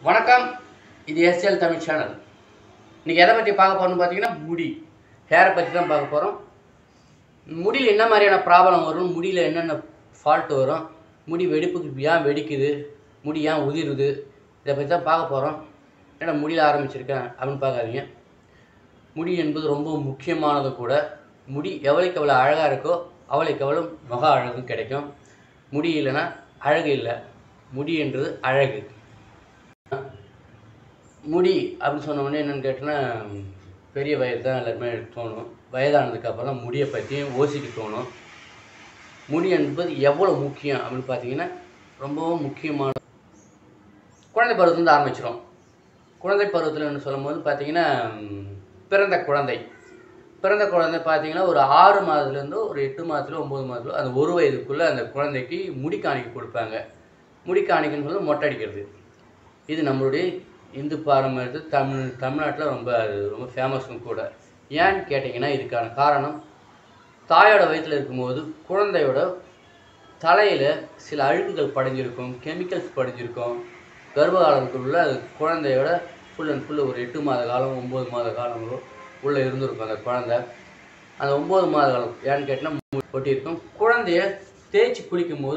வணக்கம் இது SL Tamil channel இன்னைக்கு எதை பற்றி பார்க்க போறோம்னு பார்த்தீங்கன்னா முடி ஹேரை பற்றி தான் பார்க்க போகிறோம் முடியில் என்ன மாதிரியான ப்ராப்ளம் வரும் முடியில் என்னென்ன ஃபால்ட் வரும் முடி வெடிப்புக்கு ஏன் வெடிக்குது முடி ஏன் உதிருது இதை பற்றி தான் பார்க்க போகிறோம் ஏன்னா முடியில் ஆரம்பிச்சிருக்கேன் அப்படின்னு பார்க்காதீங்க முடி என்பது ரொம்ப முக்கியமானது கூட முடி எவ்வளோக்கு எவ்வளோ அழகாக இருக்கோ அவ்வளோக்கு எவ்வளோ முக அழகு கிடைக்கும் முடி இல்லைன்னா அழகு இல்லை முடி என்றது அழகு முடி அப்படின்னு சொன்ன உடனே என்னென்னு கேட்டோன்னா பெரிய வயது தான் எல்லாருமே தோணும் வயதானதுக்கு அப்புறம் தான் முடியை பற்றியும் யோசிக்க தோணும் முடி என்பது எவ்வளோ முக்கியம் அப்படின்னு பார்த்தீங்கன்னா ரொம்பவும் முக்கியமான குழந்தை பருவத்துலேருந்து ஆரம்பிச்சிடும் குழந்தை பருவத்தில் சொல்லும்போது பார்த்தீங்கன்னா ம், பிறந்த குழந்தை பிறந்த குழந்தை பார்த்தீங்கன்னா ஒரு ஆறு மாதத்துலேருந்து ஒரு எட்டு மாதத்துல ஒம்பது மாதத்துல அந்த ஒரு வயதுக்குள்ளே அந்த குழந்தைக்கு முடி காணிக்கை கொடுப்பாங்க முடி காணிக்கைன்னு சொல்லி மொட்டை அடிக்கிறது இது நம்மளுடைய இந்து பாரம்பரியத்தில் தமிழ் தமிழ்நாட்டில் ரொம்ப அது ரொம்ப ஃபேமஸும் கூட ஏன்னு கேட்டிங்கன்னா இதுக்கான காரணம் தாயோட வயிற்றில் இருக்கும்போது குழந்தையோட தலையில் சில அழுக்குகள் படிஞ்சிருக்கும் கெமிக்கல்ஸ் படிஞ்சிருக்கும் கர்ப்ப காலத்துக்குள்ள அது குழந்தையோட ஃபுல் அண்ட் ஃபுல் ஒரு எட்டு மாத காலம் ஒம்பது மாத காலங்களோ உள்ளே இருந்திருக்கும் அந்த குழந்தை அந்த ஒம்பது மாத காலம் ஏன்னு கேட்டிங்கன்னா ஒட்டியிருக்கும் குழந்தைய தேய்ச்சி குளிக்கும்போது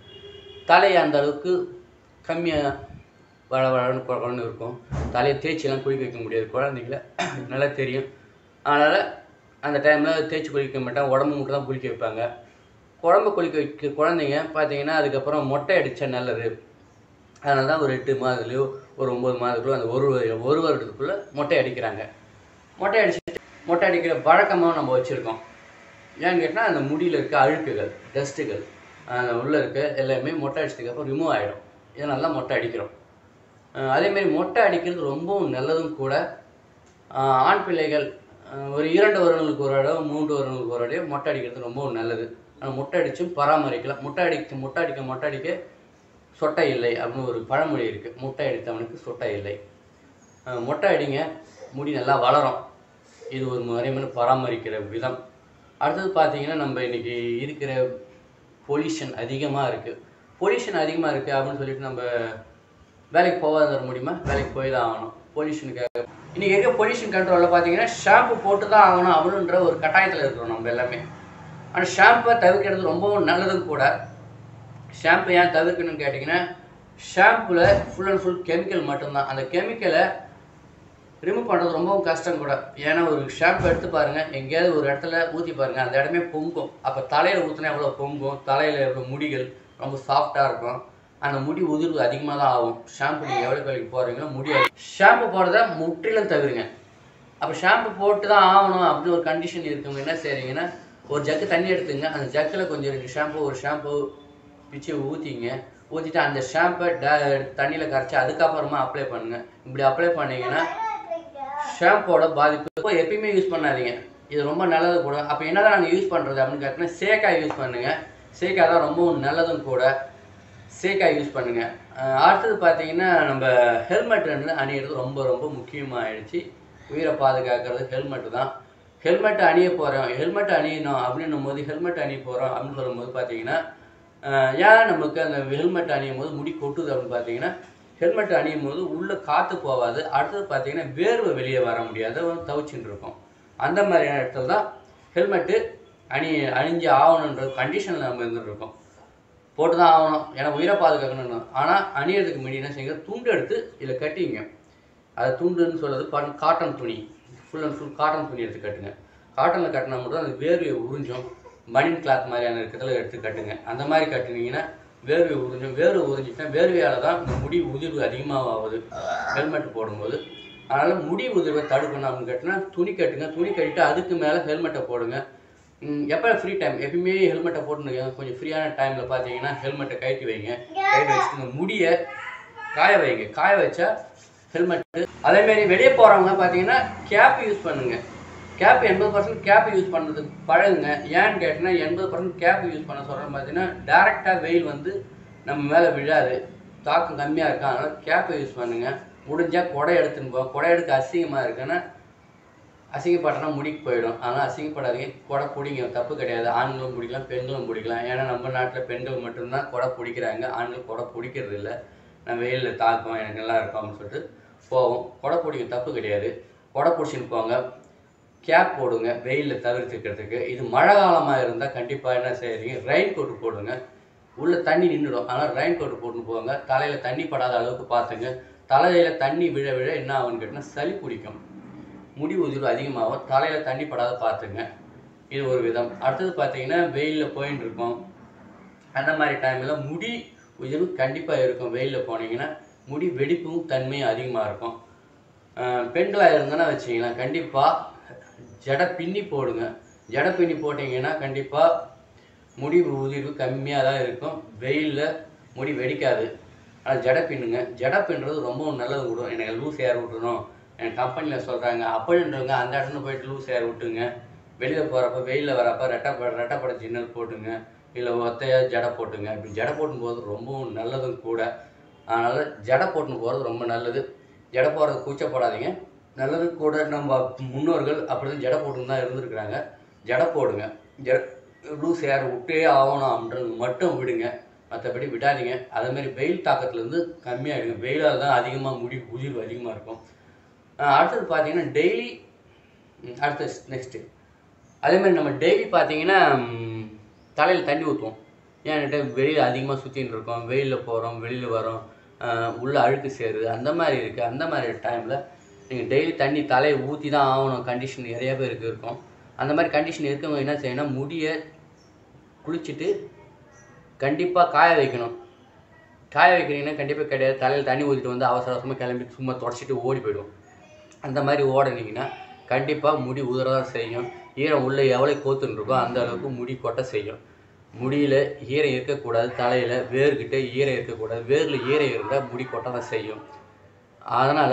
தலை அந்த அளவுக்கு கம்மியாக வள வளன்னு குழந்தை இருக்கும் தலையை தேய்ச்சிலாம் குளிக்க வைக்க முடியாது குழந்தைங்கள நல்லா தெரியும் அதனால் அந்த டைமில் தேய்ச்சி குளிக்க மாட்டாங்க உடம்பு மட்டும் தான் குளிக்க வைப்பாங்க உடம்பு குளிக்க வைக்க குழந்தைங்க பார்த்தீங்கன்னா அதுக்கப்புறம் மொட்டை அடித்தா நல்லது அதனால தான் ஒரு எட்டு மாதத்துலையோ ஒரு ஒம்பது மாதத்துலையோ அந்த ஒரு வரு- ஒரு வருடத்துக்குள்ளே மொட்டை அடிக்கிறாங்க மொட்டை அடிச்சுட்டு மொட்டை அடிக்கிற வழக்கமாக நம்ம வச்சுருக்கோம் ஏன்னு கேட்டால் அந்த முடியில் இருக்க அழுக்குகள் டஸ்ட்டுகள் அந்த உள்ளே இருக்க எல்லாமே மொட்டை அடிச்சதுக்கு அப்புறம் ரிமூவ் ஆகிடும் இதனால தான் மொட்டை அடிக்கிறோம் அஹ் அதேமாரி மொட்டை அடிக்கிறது ரொம்பவும் நல்லதும் கூட அஹ் ஆண் பிள்ளைகள் அஹ் ஒரு இரண்டு வருடங்களுக்கு ஒரு இடம் மூன்று வருடங்களுக்கு ஒரு இடம் மொட்டை அடிக்கிறது ரொம்பவும் நல்லது ஆனால் மொட்டை அடிச்சும் பராமரிக்கலாம் மொட்டை அடிக்க மொட்டை அடிக்க மொட்டை அடிக்க சொட்டை இல்லை அப்படின்னு ஒரு பழமொழி இருக்குது முட்டை அடித்தவனுக்கு சொட்டை இல்லை அஹ் மொட்டை அடிங்க முடி நல்லா வளரும் இது ஒரு முறையான பராமரிக்கிற விதம் அடுத்தது பார்த்தீங்கன்னா நம்ம இன்னைக்கு இருக்கிற பொல்யூஷன் அதிகமாக இருக்குது பொல்யூஷன் அதிகமாக இருக்குது அப்படின்னு சொல்லிட்டு நம்ம வேலைக்கு போகாத வர முடியுமா வேலைக்கு போய் தான் ஆகணும் பொல்யூஷனுக்காக இன்றைக்கி இருக்க பொல்யூஷன் கண்ட்ரோலில் பார்த்தீங்கன்னா ஷாம்பு போட்டு தான் ஆகணும் அப்படின்ற ஒரு கட்டாயத்தில் இருக்கிறோம் நம்ம எல்லாமே ஆனால் ஷாம்பை தவிர்க்கிறது ரொம்பவும் நல்லதும் கூட ஷாம்பு ஏன் தவிர்க்கணும்னு கேட்டிங்கன்னா ஷாம்புல ஃபுல் அண்ட் ஃபுல் கெமிக்கல் மட்டும்தான் அந்த கெமிக்கலை ரிமூவ் பண்ணுறது ரொம்பவும் கஷ்டம் கூட ஏன்னா ஒரு ஷாம்பு எடுத்து பாருங்கள் எங்கேயாவது ஒரு இடத்துல ஊற்றி பாருங்கள் அந்த இடமே பொங்கும் அப்போ தலையில் ஊற்றினா எவ்வளோ பொங்கும் தலையில் எவ்வளோ முடிகள் ரொம்ப சாஃப்டாக இருக்கும் அந்த முடி உதிர்வு அதிகமாக தான் ஆகும் ஷாம்பு நீங்கள் எவ்வளோ கழிக்கு போகிறீங்களோ முடி ஷாம்பு போடுறத முற்றிலும் தவிருங்க அப்போ ஷாம்பு போட்டு தான் ஆகணும் அப்படி ஒரு கண்டிஷன் இருக்கவங்க என்ன செய்றீங்கன்னா ஒரு ஜக்கு தண்ணி எடுத்துங்க அந்த ஜக்கில் கொஞ்சம் ரெண்டு ஷாம்பு ஒரு ஷாம்பு பிச்சு ஊற்றிங்க ஊற்றிட்டு அந்த ஷாம்பை ட தண்ணியில் கரைச்சி அதுக்கப்புறமா அப்ளை பண்ணுங்கள் இப்படி அப்ளை பண்ணீங்கன்னா ஷாம்போட பாதிப்பு இப்போ எப்பயுமே யூஸ் பண்ணாதீங்க இது ரொம்ப நல்லது கூட அப்போ என்னதான் நாங்கள் யூஸ் பண்ணுறது அப்படின்னு கேட்டிங்கன்னா சேக்காய் யூஸ் பண்ணுங்க சேக்காய் தான் ரொம்பவும் நல்லதும் கூட சேக்காய் யூஸ் பண்ணுங்க அஹ் அடுத்தது பார்த்தீங்கன்னா நம்ம ஹெல்மெட் வந்து அணியிறது ரொம்ப ரொம்ப முக்கியமாகிடுச்சு உயிரை பாதுகாக்கிறது ஹெல்மெட் தான் ஹெல்மெட் அணிய போகிறோம் ஹெல்மெட் அணியணும் அப்படின்னும் போது ஹெல்மெட் அணிய போகிறோம் அப்படின்னு சொல்லும்போது பார்த்தீங்கன்னா அஹ் ஏன் நமக்கு அந்த ஹெல்மெட் அணியும் போது முடி கொட்டுது அப்படின்னு பார்த்தீங்கன்னா ஹெல்மெட் அணியும் போது உள்ளே காற்று போகாது அடுத்தது பார்த்தீங்கன்னா வேர்வை வெளியே வர முடியாது தவிச்சுட்டு இருக்கும் அந்த மாதிரியான இடத்துல தான் ஹெல்மெட்டு அணி அணிஞ்சு ஆகணுன்ற கண்டிஷனில் நம்ம இருந்துட்டு இருக்கோம் போட்டு தான் ஆகணும் ஏன்னா உயிரை பாதுகாக்கணும் ஆனால் அணியறதுக்கு முன்னாடி என்ன செய்யுங்க துண்டு எடுத்து இதில் கட்டிங்க அது துண்டுன்னு சொல்றது பன் காட்டன் துணி ஃபுல் அண்ட் ஃபுல் காட்டன் துணி எடுத்து கட்டுங்க காட்டனில் கட்டினா மட்டும் அந்த வேர்வையை உறிஞ்சும் பனியன் கிளாத் மாதிரியான இருக்கிறதுல எடுத்து கட்டுங்க அந்த மாதிரி கட்டினீங்கன்னா வேர்வை உறிஞ்சும் வேர்வை உறிஞ்சிட்டா வேர்வையால் தான் இந்த முடி உதிர்வு அதிகமாக ஆகுது ஹெல்மெட் போடும்போது அதனால் முடி உதிர்வை தடுக்கணும் அப்படின்னு கேட்டினா துணி கட்டுங்க துணி கட்டிட்டு அதுக்கு மேலே ஹெல்மெட்டை போடுங்க ம், எப்போ ஃப்ரீ டைம் எப்பயுமே ஹெல்மெட்டை போட்டுருங்க கொஞ்சம் ஃப்ரீயான டைமில் பார்த்தீங்கன்னா ஹெல்மெட்டை கழட்டி வைங்க கழட்டி வச்சுட்டு இந்த முடியை காய வைங்க காய வச்சா ஹெல்மெட்டு அதேமாரி வெளியே போகிறவங்க பார்த்தீங்கன்னா கேப் யூஸ் பண்ணுங்க கேப் எண்பது பர்சன்ட் கேப் யூஸ் பண்ணுறதுக்கு பழகுங்க ஏன்னு கேட்டிங்கன்னா எண்பது பர்சன்ட் கேப் யூஸ் பண்ண சொல்கிறேன் பார்த்தீங்கன்னா டேரெக்டாக வெயில் வந்து நம்ம மேலே விழாது தாக்கம் கம்மியாக இருக்கும் அதனால் கேப்பை யூஸ் பண்ணுங்கள் முடிஞ்சால் குடை எடுத்துன்னு போ குடை எடுக்க அசிங்கமாக இருக்குன்னா அசிங்கப்பட்டனா முடிக்கு போயிடும் ஆனால் அசிங்கப்படாதீங்க கொடை பிடிங்க தப்பு கிடையாது ஆண்களும் பிடிக்கலாம் பெண்களும் பிடிக்கலாம் ஏன்னா நம்ம நாட்டில் பெண்கள் மட்டும்தான் கொடை பிடிக்கிறாங்க ஆண்கள் கொடை பிடிக்கிறது இல்லை நான் வெயிலில் தாக்கம் எனக்கு நல்லா இருக்கும் அப்படின்னு சொல்லிட்டு போவோம் கொடை பிடிக்க தப்பு கிடையாது கொடை பிடிச்சின்னு போங்க கேப் போடுங்க வெயிலில் தவிர்த்துக்கிறதுக்கு இது மழை காலமாக இருந்தால் கண்டிப்பாக என்ன செய்றீங்க ரெயின் கோட்டு போடுங்க உள்ளே தண்ணி நின்றுடும் ஆனால் ரெயின் கோட்டு போட்டுன்னு போங்க தலையில் தண்ணி படாத அளவுக்கு பார்த்துங்க தலையில் தண்ணி விழ விழ என்ன ஆகும்னு கேட்டிங்கன்னா சளி பிடிக்கும் முடி உதிர்வு அதிகமாகும் தலையில் தண்ணி படாத பார்த்துங்க இது ஒரு விதம் அடுத்தது பார்த்தீங்கன்னா வெயிலில் போயின்னு இருக்கோம் அந்த மாதிரி டைமில் முடி உதிர்வு கண்டிப்பாக இருக்கும் வெயிலில் போனீங்கன்னா முடி வெடிப்பும் தன்மையும் அதிகமாக இருக்கும் அஹ் பெண்களாக இருந்தனா வச்சிங்களேன் கண்டிப்பாக ஜடை பின்னி போடுங்க ஜடை பின்னி போட்டிங்கன்னா கண்டிப்பாக முடி உதிர்வு கம்மியாக தான் இருக்கும் வெயிலில் முடி வெடிக்காது ஆனால் ஜடை பின்னுங்க ஜடை பின்னுறது ரொம்பவும் நல்லது விடும் எனக்கு லூஸ் ஏர் விட்டுணும் என் கம்பெனியில் சொல்கிறாங்க அப்படின்றவங்க அந்த இடத்துல போயிட்டு லூஸ் ஏர் விட்டுங்க வெளியில் போகிறப்ப வெயிலில் வரப்போ ரெட்டை ரெட்டைப்பட ஜின்னல் போட்டுங்க இல்லை ஒத்தையாக ஜடை போட்டுங்க இப்படி ஜடை போட்டும் போது ரொம்பவும் நல்லதும் கூட அதனால் ஜடை போட்டுன்னு போகிறது ரொம்ப நல்லது ஜடை போடுறது கூச்சப்படாதீங்க நல்லது கூட நம்ம முன்னோர்கள் அப்படி தான் ஜடை போட்டுன்னு தான் இருந்திருக்கிறாங்க ஜடை போடுங்க ஜ லூஸ் ஏர் விட்டே ஆகணும் அப்படின்றது மட்டும் விடுங்க மற்றபடி விடாதீங்க அதேமாரி வெயில் தாக்கத்துலேருந்து கம்மியாகிடுங்க வெயிலால் தான் அதிகமாக முடி உதிர்வு அதிகமாக இருக்கும் அஹ் அடுத்தது பார்த்தீங்கன்னா டெய்லி அடுத்து நெக்ஸ்ட்டு அதேமாதிரி நம்ம டெய்லி பார்த்தீங்கன்னா தலையில் தண்ணி ஊற்றுவோம் ஏன்னுட்டு வெளியில் அதிகமாக சுற்றின்னு இருக்கோம் வெயிலில் போகிறோம் வெளியில் வரோம் அஹ் உள்ள அழுக்கு சேருது அந்த மாதிரி இருக்குது அந்த மாதிரி டைமில் நீங்கள் டெய்லி தண்ணி தலையை ஊற்றி தான் ஆகணும் கண்டிஷன் நிறைய பேருக்கு இருக்கும் அந்த மாதிரி கண்டிஷன் இருக்கவங்க என்ன செய்யணும் முடியை குளிச்சுட்டு கண்டிப்பாக காய வைக்கணும் காய வைக்கிறீங்கன்னா கண்டிப்பாக கிடையாது தலையில் தண்ணி ஊற்றிட்டு வந்து அவசர அவசரமாக கிளம்பி சும்மா தொடச்சிட்டு ஓடி போயிடும் அந்த மாதிரி ஓடினீங்கன்னா கண்டிப்பாக முடி உதறதான் செய்யும் ஈரம் உள்ளே எவ்வளோ கோத்துன்னு இருக்கோ அந்த அளவுக்கு முடி கொட்ட செய்யும் முடியில் ஈரம் இருக்கக்கூடாது தலையில் வேர்கிட்ட ஈரம் இருக்கக்கூடாது வேரில் ஈரம் இருந்தால் முடி கொட்ட தான் செய்யும் அதனால்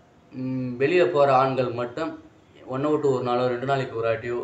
வெளியில் போகிற ஆண்கள் மட்டும் ஒன்று விட்டு ஒரு நாளோ ரெண்டு நாளைக்கு ஒரு வாட்டியோ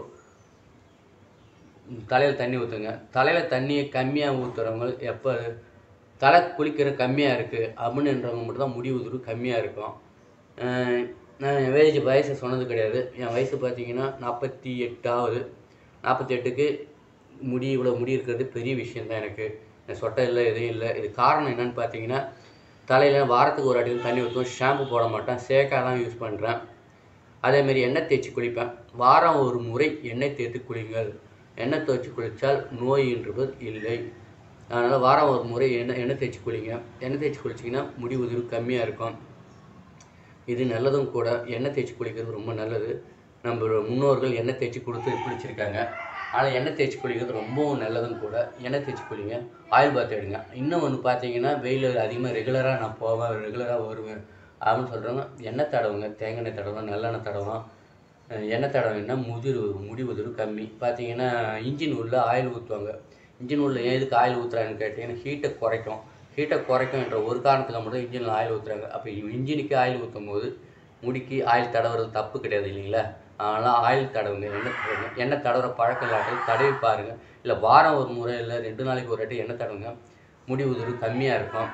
தலையில் தண்ணி ஊற்றுங்க தலையில் தண்ணியை கம்மியாக ஊற்றுறவங்க எப்போ தலை குளிக்கிற கம்மியாக இருக்குது அப்படின்றவங்க மட்டும் தான் முடி உதிர்வு கம்மியாக இருக்கும் அஹ் நான் என் வயசு வயசை சொன்னது கிடையாது என் வயசு பார்த்தீங்கன்னா நாற்பத்தி எட்டாவது நாற்பத்தி எட்டுக்கு முடி இவ்வளோ முடி இருக்கிறது பெரிய விஷயந்தான் எனக்கு என் சொட்டை இல்லை எதுவும் இல்லை இது காரணம் என்னன்னு பார்த்தீங்கன்னா தலையில் வாரத்துக்கு ஒரு வாட்டி தண்ணி ஊற்றுவோம் ஷாம்பு போட மாட்டேன் சேக்காக தான் யூஸ் பண்ணுறேன் அதேமாரி எண்ணெய் தேய்ச்சி குளிப்பேன் வாரம் ஒரு முறை எண்ணெய் தேய்த்து குளிங்கள் எண்ணெய் தேய்ச்சி குளித்தால் நோய் என்பது இல்லை அதனால் வாரம் ஒரு முறை எண்ணெய் எண்ணெய் தேய்ச்சி குளிங்க எண்ணெய் தேய்ச்சி குளிச்சிங்கன்னா முடி உதிர்வு கம்மியாக இருக்கும் இது நல்லதும் கூட எண்ணெய் தேய்ச்சி குளிக்கிறது ரொம்ப நல்லது நம்ம முன்னோர்கள் எண்ணெய் தேய்ச்சி கொடுத்து குளிச்சிருக்காங்க ஆனால் எண்ணெய் தேய்ச்சி குளிக்கிறது ரொம்பவும் நல்லதும் கூட எண்ணெய் தேய்ச்சி குளிங்க ஆயில் பாத் எடுங்க இன்னும் ஒன்று பார்த்தீங்கன்னா வெயில் அதிகமாக ரெகுலராக நான் போவேன் ரெகுலராக வருவேன் அப்படின்னு சொல்கிறவங்க எண்ணெய் தடவுங்க தேங்காய் எண்ணெய் தடவலாம் நல்லெண்ணெய் தடவலாம் அஹ் எண்ணெய் தடவினா முதிர்வு முடி உதிர்வு கம்மி பார்த்தீங்கன்னா இன்ஜின் உள்ள ஆயில் ஊற்றுவாங்க இன்ஜின் உள்ள ஏன் எதுக்கு ஆயில் ஊற்றுறாங்கன்னு கேட்டிங்கன்னா ஹீட்டை குறைக்கும் ஹீட்டை குறைக்கும் என்ற ஒரு காரணத்துக்கு மட்டும் இன்ஜினில் ஆயில் ஊற்றுறாங்க அப்போ இன்ஜினுக்கு ஆயில் ஊற்றும் போது முடிக்கு ஆயில் தடவுறது தப்பு கிடையாது இல்லைங்களா அதனால் ஆயில் தடவுங்க எண்ணெய் தடவுங்க எண்ணெய் தடவுற பழக்கம் இல்லாட்டி தடவி பாருங்கள் இல்லை வாரம் ஒரு முறை இல்லை ரெண்டு நாளைக்கு ஒரு வாட்டி எண்ணெய் தடவுங்க முடி உதிர்வு கம்மியாக இருக்கும்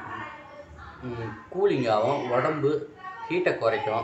கூலிங் ஆகும் உடம்பு ஹீட்டை குறைக்கும்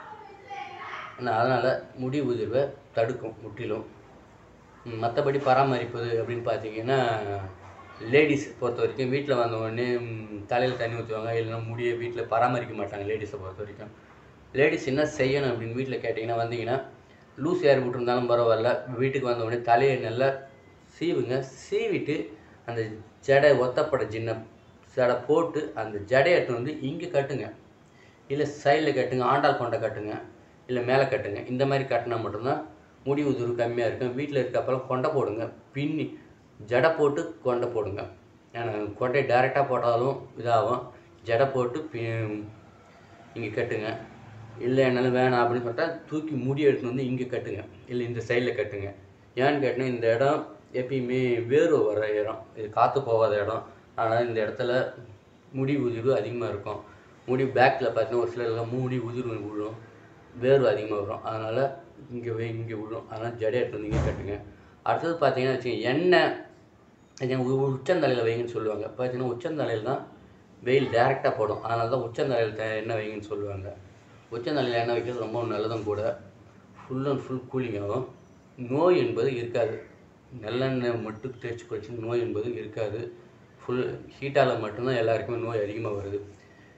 அதனால் முடி உதிர்வை தடுக்கும் முற்றிலும் மற்றபடி பராமரிப்பது அப்படின்னு பார்த்தீங்கன்னா லேடிஸ் பொறுத்த வரைக்கும் வீட்டில் வந்த உடனே தலையில் தண்ணி ஊற்றுவாங்க இல்லைன்னா முடியை வீட்டில் பராமரிக்க மாட்டாங்க லேடிஸை பொறுத்த வரைக்கும் லேடிஸ் என்ன செய்யணும் அப்படின்னு வீட்டில் கேட்டிங்கன்னா வந்தீங்கன்னா லூஸ் ஏர் விட்டுருந்தாலும் பரவாயில்ல வீட்டுக்கு வந்த உடனே தலையை நல்லா சீவுங்க சீவிட்டு அந்த ஜடை ஒத்தப்பட சின்ன ஜடை போட்டு அந்த ஜடையை எடுத்துன்னு வந்து இங்கே கட்டுங்க இல்லை சைடில் கட்டுங்க ஆண்டாள் கொண்டை கட்டுங்க இல்லை மேலே கட்டுங்க இந்த மாதிரி கட்டினா மட்டும்தான் முடி உதிர்வு கம்மியாக இருக்கும் வீட்டில் இருக்கப்பெல்லாம் கொண்டை போடுங்க பின்னி ஜடை போட்டு கொண்டை போடுங்க ஏன்னா கொண்டை டைரெக்டாக போட்டாலும் இதாகும் ஜடை போட்டு பி இங்கே கட்டுங்க இல்லை என்னால் வேணாம் அப்படின்னு சொல்லிட்டா தூக்கி முடி எடுத்துன்னு வந்து இங்கே கட்டுங்க இல்லை இந்த சைடில் கட்டுங்க ஏன்னு கேட்டினா இந்த இடம் எப்பயுமே வேர்வை வர இடம் இது காற்று போகாத இடம் அதனால் இந்த இடத்துல முடி உதிர்வு அதிகமாக இருக்கும் முடி பேக்கில் பார்த்தீங்கன்னா ஒரு சிலர்லாம் முடி உதிர்வு விழும் வேர்வை அதிகமாக வரும் அதனால் இங்கே வே இங்கே விழும் அதனால் ஜடை எடுத்து வந்து இங்கே கட்டுங்க அடுத்தது பார்த்தீங்கன்னா வச்சுங்க எண்ணெய் இது உ- உச்சந்தலையில் வைங்கன்னு சொல்லுவாங்க பார்த்தீங்கன்னா உச்சந்தலையில் தான் வெயில் டேரெக்டாக போடும் அதனால தான் உச்சந்தலையில் த எண்ணெய் வைங்கன்னு சொல்லுவாங்க உச்சந்தலையில் எண்ணெய் வைக்கிறது ரொம்ப நல்லதும் கூட ஃபுல் அண்ட் ஃபுல் கூலிங் ஆகும் நோய் என்பது இருக்காது நல்லெண்ணெய் மட்டும் தேய்ச்சி குளிச்சு நோய் என்பது இருக்காது ஃபுல் ஹீட்டால் மட்டும்தான் எல்லாருக்குமே நோய் அதிகமாக வருது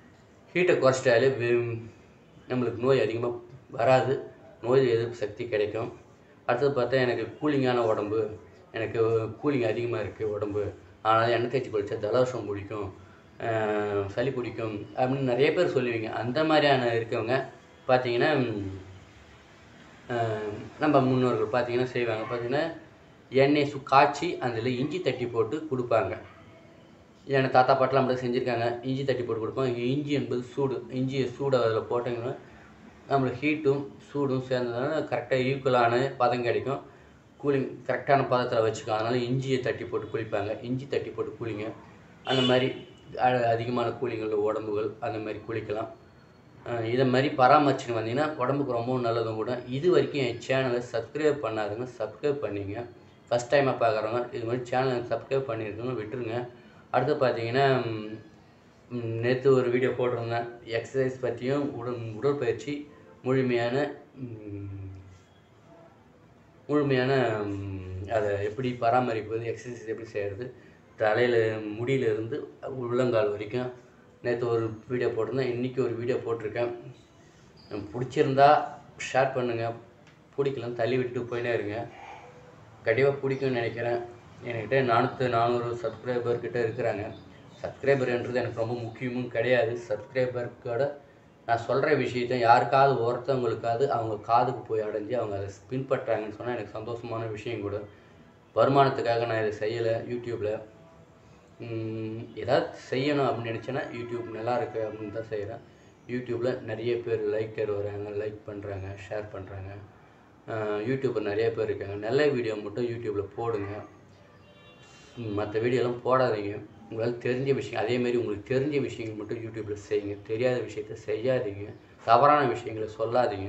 ஹீட்டை குறைச்சிட்டாலே வி- நம்மளுக்கு நோய் அதிகமாக வராது நோய் எதிர்ப்பு சக்தி கிடைக்கும் அடுத்தது பார்த்தா எனக்கு கூலிங்கான உடம்பு எனக்கு கூலிங் அதிகமாக இருக்குது உடம்பு அதனால் எண்ணெய் தேய்ச்சி குளிச்சா ஜலதோஷம் பிடிக்கும் ஆஹ் சளி பிடிக்கும் அப்படின்னு நிறைய பேர் சொல்லுவீங்க அந்த மாதிரியான இருக்கவங்க பார்த்தீங்கன்னா ஆஹ் நம்ம முன்னோர்கள் பார்த்தீங்கன்னா செய்வாங்க பார்த்தீங்கன்னா எண்ணெய் சு காய்ச்சி அதில் இஞ்சி தட்டி போட்டு கொடுப்பாங்க ஏன்னா தாத்தா பாட்டெலாம் அப்படி செஞ்சுருக்காங்க இஞ்சி தட்டி போட்டு கொடுப்பாங்க இஞ்சி என்பது சூடு இஞ்சியை சூடை அதில் போட்டிங்கன்னா நம்மளுக்கு ஹீட்டும் சூடும் சேர்ந்ததுனால கரெக்டாக ஈக்குவலான பதம் கிடைக்கும் கூலிங் கரெக்டான பதத்தில் வச்சுக்கும் அதனால் இஞ்சியை தட்டி போட்டு குளிப்பாங்க இஞ்சி தட்டி போட்டு குளிங்க அந்த மாதிரி அ- அதிகமான கூலிங்கள் உடம்புகள் அந்த மாதிரி குளிக்கலாம் அஹ் இதை மாதிரி பராமரிச்சுன்னு வந்தீங்கன்னா உடம்புக்கு ரொம்பவும் நல்லதும் கூட இது வரைக்கும் என் சேனலை சப்ஸ்கிரைப் பண்ணாதுங்க சப்ஸ்கிரைப் பண்ணிங்க ஃபஸ்ட் டைமாக பார்க்குறவங்க இது மாதிரி சேனலை சப்ஸ்கிரைப் பண்ணியிருக்கவங்க விட்டுருங்க அடுத்து பார்த்தீங்கன்னா நேற்று ஒரு வீடியோ போட்டிருந்தேன் எக்ஸசைஸ் பற்றியும் உடல் உடற்பயிற்சி முழுமையான ம், முழுமையான ம், அதை எப்படி பராமரிப்பது எக்ஸசைஸ் எப்படி செய்கிறது தலையில் முடியிலிருந்து உள்ளங்கால் வரைக்கும் நேற்று ஒரு வீடியோ போட்டிருந்தேன் இன்றைக்கி ஒரு வீடியோ போட்டிருக்கேன் உம், பிடிச்சிருந்தா ஷேர் பண்ணுங்கள் பிடிக்கலாம் தள்ளி விட்டுட்டு போயினே இருங்க கண்டிப்பாக பிடிக்கும்னு நினைக்கிறேன் என்கிட்ட நானூற்று நானூறு சப்ஸ்கிரைபர் கிட்ட இருக்கிறாங்க சப்ஸ்கிரைபர்ன்றது எனக்கு ரொம்ப முக்கியமும் கிடையாது சப்ஸ்கிரைபருக்கோட நான் சொல்கிற விஷயத்த யாருக்காவது ஒருத்தவங்களுக்காவது அவங்க காதுக்கு போய் அடைஞ்சு அவங்க அதை பின்பற்றாங்கன்னு சொன்னால் எனக்கு சந்தோஷமான விஷயம் கூட வருமானத்துக்காக நான் இதை செய்யலை யூடியூப்பில் ஏதாவது செய்யணும் அப்படின்னு நினச்சேன்னா யூடியூப் நல்லா இருக்கு அப்படின்னு தான் செய்கிறேன் யூடியூப்பில் நிறைய பேர் லைக்கர் வராங்க லைக் பண்ணுறாங்க ஷேர் பண்ணுறாங்க யூடியூப்பர் நிறைய பேர் இருக்காங்க நல்ல வீடியோ மட்டும் யூடியூப்பில் போடுங்க மற்ற வீடியோலாம் போடாதீங்க உங்களால் தெரிஞ்ச விஷயம் அதேமாரி உங்களுக்கு தெரிஞ்ச விஷயங்கள் மட்டும் யூடியூப்பில் செய்யுங்க தெரியாத விஷயத்த செய்யாதீங்க தவறான விஷயங்களை சொல்லாதீங்க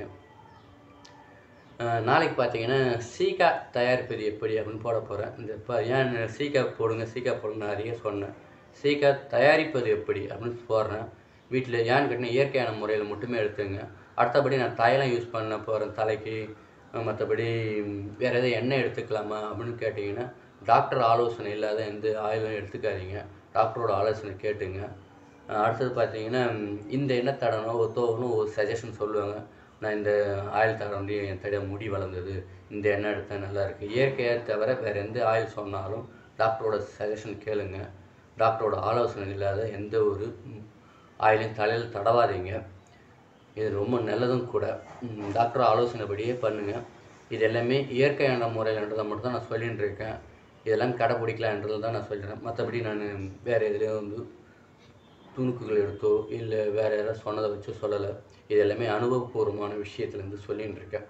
அஹ் நாளைக்கு பார்த்தீங்கன்னா சீக்கா தயாரிப்பது எப்படி அப்படின்னு போட போகிறேன் இந்த இப்போ ஏன் சீக்கா போடுங்க சீக்கா போடுங்க நிறைய சொன்னேன் சீக்கா தயாரிப்பது எப்படி அப்படின்னு போடுறேன் வீட்டில் ஏன்னு கேட்டிங்கன்னா இயற்கையான முறையில் மட்டுமே எடுத்துங்க அடுத்தபடி நான் தைலம் யூஸ் பண்ண போகிறேன் தலைக்கு அஹ் மற்றபடி வேறு எதாவது எண்ணெய் எடுத்துக்கலாமா அப்படின்னு கேட்டிங்கன்னா டாக்டர் ஆலோசனை இல்லாத எந்த ஆயிலும் எடுத்துக்காதீங்க டாக்டரோட ஆலோசனை கேட்டுங்க அஹ் அடுத்தது பார்த்தீங்கன்னா ம், இந்த எண்ணெய் தடணும் ஒருத்தவங்களும் ஒரு சஜஷன் சொல்லுவாங்க நான் இந்த ஆயில் தடவை வந்து என் தடைய முடி வளர்ந்தது இந்த எண்ணெய் எடுத்தேன் நல்லா இருக்குது இயற்கையை தவிர வேறு எந்த ஆயில் சொன்னாலும் டாக்டரோட சஜஷன் கேளுங்க டாக்டரோட ஆலோசனை இல்லாத எந்த ஒரு ம், ஆயிலையும் தலையில் தடவாதீங்க இது ரொம்ப நல்லதும் கூட ம், டாக்டர் ஆலோசனைப்படியே பண்ணுங்கள் இது எல்லாமே இயற்கையான முறையில்ன்றதை மட்டும் தான் நான் சொல்லிட்டு இருக்கேன் இதெல்லாம் கடைப்பிடிக்கலான்றது தான் நான் சொல்கிறேன் மற்றபடி நான் வேறு எதுலேயும் வந்து துணுக்குகள் எடுத்தோ இல்லை வேறு யாராவது சொன்னதை வச்சோ சொல்லலை இது எல்லாமே அனுபவபூர்வமான விஷயத்துலேருந்து சொல்லின்னு இருக்கேன்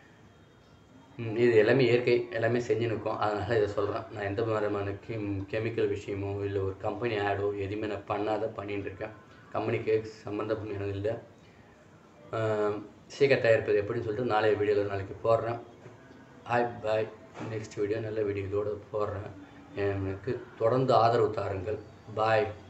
ம், இது எல்லாமே இயற்கை எல்லாமே செஞ்சு நிற்கும் அதனால் இதை சொல்கிறேன் நான் எந்த விதமான கெம் கெமிக்கல் விஷயமோ இல்லை ஒரு கம்பெனி ஆடோ எதுவுமே நான் பண்ணாத பண்ணின்னு இருக்கேன் கம்பெனிக்கு சம்மந்தம் எனக்கு இல்லை ஆஹ், சீக்கிரம் தயாரிப்பது எப்படின்னு சொல்லிட்டு நாளைய வீடியோவில் நாளைக்கு போடுறேன் ஹாய் பாய் நெக்ஸ்ட் வீடியோ நல்ல வீடியோ இதோட போடுறேன் எனக்கு தொடர்ந்து ஆதரவு தாருங்கள் பாய்